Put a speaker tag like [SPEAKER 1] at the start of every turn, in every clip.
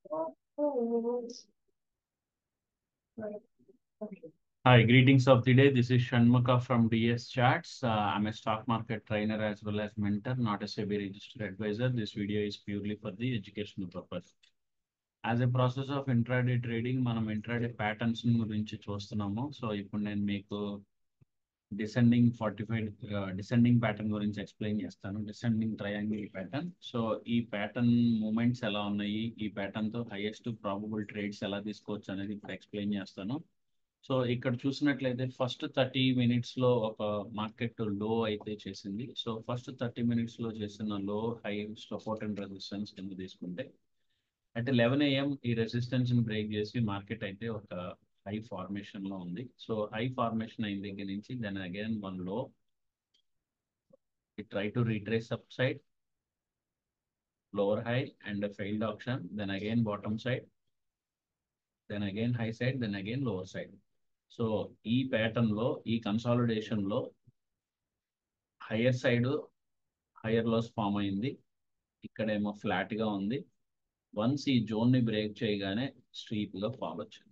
[SPEAKER 1] Hi, greetings of the day. This is Shanmukha from DS Charts. Uh, I'm a stock market trainer as well as mentor, not a SEBI registered advisor. This video is purely for the educational purpose. As a process of intraday trading మనం intraday patterns గురించి చూస్తున్నాము so ఇప్పుడు నేను మీకు descending forty five descending pattern గురించి explain చేస్తాను descending triangle pattern so ఈ pattern movements ఎలా ఉన్నాయి ఈ ప్యాటర్న్ తో హైయెస్ట్ ప్రాబబుల్ ట్రేడ్స్ ఎలా తీసుకోవచ్చు అనేది ఇప్పుడు ఎక్స్ప్లెయిన్ చేస్తాను సో ఇక్కడ చూసినట్లయితే ఫస్ట్ థర్టీ మినిట్స్ లో ఒక మార్కెట్ లో అయితే చేసింది సో ఫస్ట్ థర్టీ మినిట్స్ లో చేసిన లో హై సపోర్ట్ అండ్ రెసిస్టెన్స్ కింద తీసుకుంటే అంటే లెవెన్ ఏఎం ఈ రెసిస్టెన్స్ ని బ్రేక్ చేసి మార్కెట్ అయితే ఒక హై ఫార్మేషన్ లో ఉంది సో హై ఫార్మేషన్ అయిన దగ్గర నుంచి then again one low it try to retrace up side lower high and failed option then again bottom side then again high side then again lower side so ఈ pattern లో ఈ consolidation లో higher side higher lows form అయింది ఇక్కడేమో flat గా ఉంది once ఈ zone ని బ్రేక్ చేయగానే స్ట్రీప్ గా ఫాల్ వచ్చింది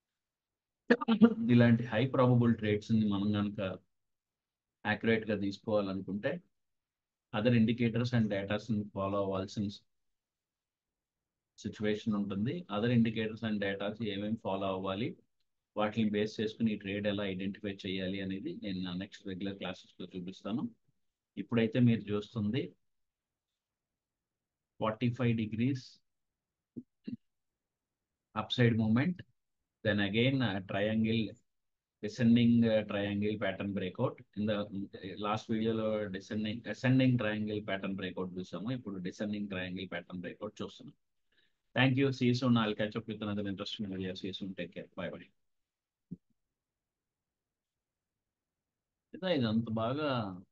[SPEAKER 1] ఇలాంటి హై ప్రాబబుల్ ట్రేడ్స్ ని మనం కనుక యాక్యురేట్ గా తీసుకోవాలనుకుంటే అదర్ ఇండికేటర్స్ అండ్ డేటాస్ ని ఫాలో అవ్వాల్సిన సిచ్యువేషన్ ఉంటుంది అదర్ ఇండికేటర్స్ అండ్ డేటాస్ ఏమేమి ఫాలో అవ్వాలి వాటిని బేస్ చేసుకుని ఈ ట్రేడ్ ఎలా ఐడెంటిఫై చేయాలి అనేది నేను నా నెక్స్ట్ రెగ్యులర్ క్లాసెస్ లో చూపిస్తాను ఇప్పుడైతే మీరు చూస్తుంది forty five degrees upside movement then again uh, triangle descending uh, triangle pattern breakout in the uh, last video లో descending ascending triangle pattern breakout చూసాము ఇప్పుడు descending triangle pattern breakout చూస్తున్నాం thank you see soon I'll catch up with another interesting video see soon take care bye bye ఇది అంత బాగా